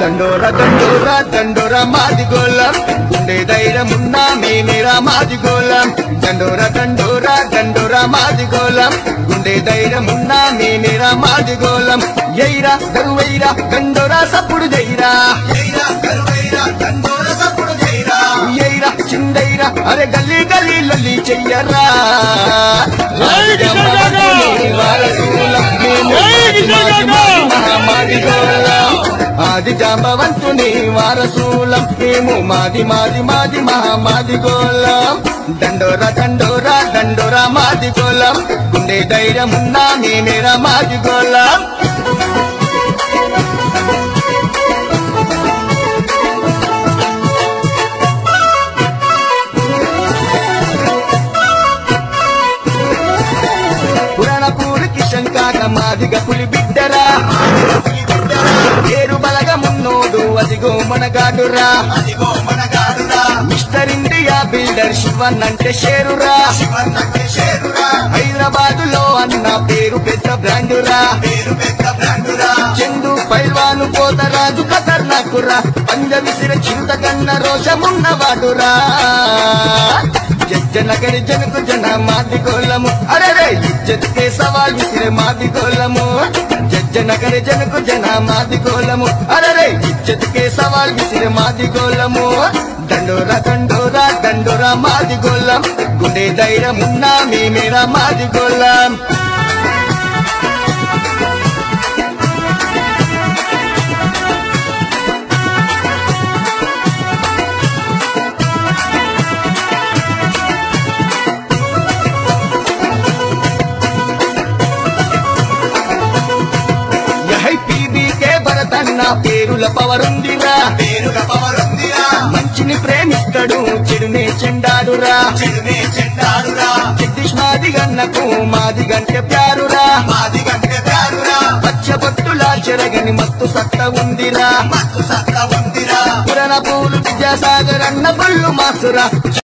దండోర దండోర దండోర మాది గోళం గుండె ధైర్యమున్నా మేమేరా మాది గోళం దండోర దండోర దండోర మాది గోళం గుండె ధైర్యమున్నా మేమేరా మాది గోళం ఎయిరా దరువైరా దండోర సప్పుడు జైరా ఎయిరా చిందైరా అరే గల్లీ గల్లీ లొల్లి చెయ్యరా ఆది జాంబవంతుని వారసూలం మేము మాది మాది మాది మహామాది గోళం దండోరా దండోరా దండోరా మాది గోళం గుండె ధైర్యం ఉన్నా మేమేరా మాది గోళం పురాణపూర్ కిషన్ కాక మాదిగ పులి బిడ్డరా పేరు బలగ మున్నోడు అదిగో మనగాడురా మిస్టర్ ఇండియా బిల్డర్ శివన్ అంటే షేరురా హైదరాబాద్ లో అన్న పేరు పెద్ద బ్రాండురా చందు పైల్వాను పోతరాజు ఖతర్నాకురా పంజ విసిర చిరుత కన్న రోషమున్నవాడురా జనగరి జనకు జన మాది గోలము అరే రే ఇజ్జత్కే సవాల్ విసిరే మాది గోలము జనగరి జనకు జన మాది గోలము అరే రే ఇజ్జత్కే సవాల్ విసిరే మాది గోలము దండోరా దండోరా దండోరా మాది గోలం గుండె ధైర్యం ఉన్నా మేమేరా మాది గోలం యహై పీబీకే భరతన్న పేరుల పవరుందిరా పేరుగా పవరుందిరా మంచిని ప్రేమిస్తాడు చెడునే చెండాడురా చెడునే చెండాడురా జగదీష్ మాది గన్నకు మాది గంటే ప్యారురా మాది గంటే ప్యారురా పచ్చబొట్టులా చెరగని మత్తు సత్త ఉందిరా మత్తు సత్త ఉందిరా పురణ పూలు విద్యాసాగర్ అన్న బళ్ళు మాసురా